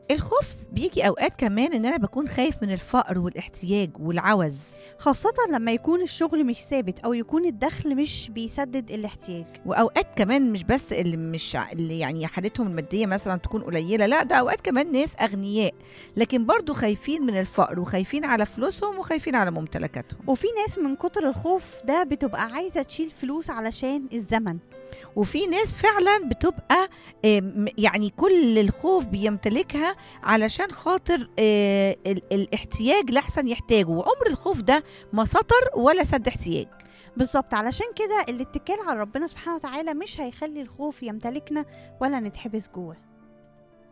الخوف بيجي اوقات كمان ان انا بكون خايف من الفقر والاحتياج والعوز خاصة لما يكون الشغل مش ثابت أو يكون الدخل مش بيسدد الاحتياج واوقات كمان مش بس اللي مش ع- اللي يعني حالتهم الماديه مثلا تكون قليله لا ده اوقات كمان ناس اغنياء لكن برضو خايفين من الفقر وخايفين على فلوسهم وخايفين على ممتلكاتهم وفي ناس من كتر الخوف ده بتبقى عايزة تشيل فلوس علشان الزمن وفي ناس فعلا بتبقى آم، يعني كل الخوف بيمتلكها علشان خاطر آه، ال- الاحتياج لحسن يحتاجه وعمر الخوف ده ما سطر ولا سد احتياج بالظبط علشان كده الاتكال على ربنا سبحانه وتعالى مش هيخلي الخوف يمتلكنا ولا نتحبس جوه